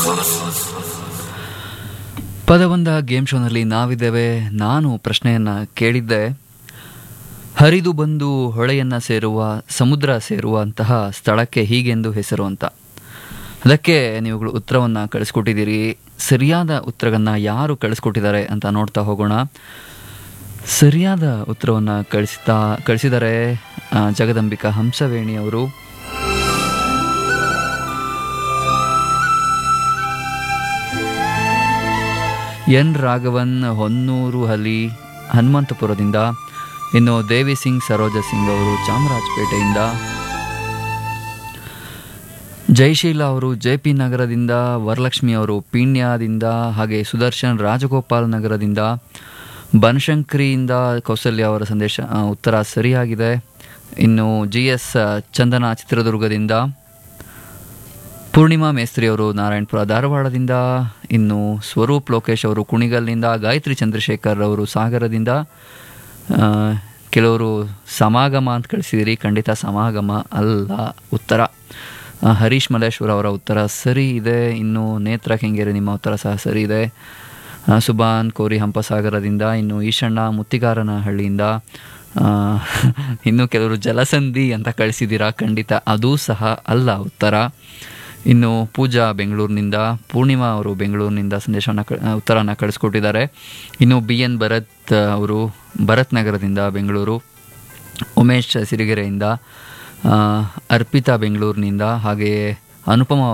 ಪದಬಂಧ game ಶೋನಲ್ಲಿ ನಾವಿದ್ದೇವೆ ನಾನು ಪ್ರಶ್ನೆಯನ್ನು ಕೇಳಿದ್ದೆ ಹರಿದು ಬಂದು ಹೊಳೆಯನ್ನು ಸೇರುವ ಸಮುದ್ರ ಸೇರುವಂತಹ ಸ್ಥಳಕ್ಕೆ ಹೀಗೆಂದು ಹೆಸರು ಅಂತ ಅದಕ್ಕೆ ನೀವುಗಳು ಉತ್ತರವನ್ನು ಕಳಿಸ್ಕೊಟ್ಟಿದ್ದೀರಿ ಸರಿಯಾದ ಉತ್ತರವನ್ನು ಯಾರು ಕಳಿಸ್ಕೊಟ್ಟಿದ್ದಾರೆ ಅಂತ ನೋಡ್ತಾ ಹೋಗೋಣ ಸರಿಯಾದ ಉತ್ತರವನ್ನು ಕಳಿಸ್ತಾ ಕಳಿಸಿದ್ದಾರೆ ಆ, ಜಗದಂಬಿಕಾ ಹಂಸವೇಣಿ ಅವರು ಎನ್ ರಾಘವನ್ ಹೊನ್ನೂರು ಹಲಿ ಹನುಮಂತಪುರದಿಂದ ಇನ್ನು ದೇವಿ ಸಿಂಗ್ ಸರೋಜ ಸಿಂಗ್ ಅವರು ಚಾಮರಾಜಪೇಟೆಯಿಂದ ಜಯಶೀಲ ಅವರು ಜೆ ಪಿ ನಗರದಿಂದ ವರಲಕ್ಷ್ಮಿ ಅವರು ಪೀಣ್ಯದಿಂದ ಹಾಗೆ ಸುದರ್ಶನ್ ರಾಜಗೋಪಾಲ್ ನಗರದಿಂದ ಬನಶಂಕರಿಯಿಂದ ಕೌಸಲ್ಯ ಅವರ ಸಂದೇಶ ಆ, ಉತ್ತರ ಸರಿಯಾಗಿದೆ ಇನ್ನು ಜಿ ಎಸ್ ಚಂದನ ಚಿತ್ರದುರ್ಗದಿಂದ ಪೂರ್ಣಿಮಾ ಮೇಸ್ತ್ರಿ ಅವರು ನಾರಾಯಣಪುರ ಧಾರವಾಡದಿಂದ ಇನ್ನು ಸ್ವರೂಪ್ ಲೋಕೇಶ್ ಅವರು ಕುಣಿಗಲ್ನಿಂದ ಗಾಯತ್ರಿ ಚಂದ್ರಶೇಖರ್ ಅವರು ಸಾಗರದಿಂದ ಆ, ಕೆಲವರು ಸಮಾಗಮ ಅಂತ ಕಳಿಸಿದಿರಿ ಖಂಡಿತ ಸಮಾಗಮ ಅಲ್ಲ ಉತ್ತರ ಆ, ಹರೀಶ್ ಮಲ್ಲೇಶ್ವರ ಅವರ ಉತ್ತರ ಸರಿ ಇದೆ ಇನ್ನು ನೇತ್ರ ಕೆಂಗೇರಿ ನಿಮ್ಮ ಉತ್ತರ ಸಹ ಸರಿ ಇದೆ ಆ, ಸುಬಾನ್ ಕೋರಿ ಹಂಪಸಾಗರದಿಂದ ಇನ್ನು ಈಶಣ್ಣ ಮುತ್ತಿಗಾರನಹಳ್ಳಿಯಿಂದ ಆ, ಇನ್ನು ಕೆಲವರು ಜಲಸಂಧಿ ಅಂತ ಕಳಿಸಿದ್ದೀರಾ ಖಂಡಿತ ಅದೂ ಸಹ ಅಲ್ಲ ಉತ್ತರ ಇನ್ನು ಪೂಜಾ ಬೆಂಗಳೂರಿನಿಂದ ಪೂರ್ಣಿಮಾ ಅವರು ಬೆಂಗಳೂರಿನಿಂದ ಸಂದೇಶವನ್ನು ಕ ಉತ್ತರನ ಕಳಿಸ್ಕೊಟ್ಟಿದ್ದಾರೆ ಇನ್ನು ಬಿ ಎನ್ ಭರತ್ ಅವರು ಭರತ್ ನಗರದಿಂದ ಬೆಂಗಳೂರು ಉಮೇಶ್ ಸಿರಿಗೆರೆಯಿಂದ ಆ, ಅರ್ಪಿತಾ ಬೆಂಗಳೂರಿನಿಂದ ಹಾಗೆಯೇ ಅನುಪಮ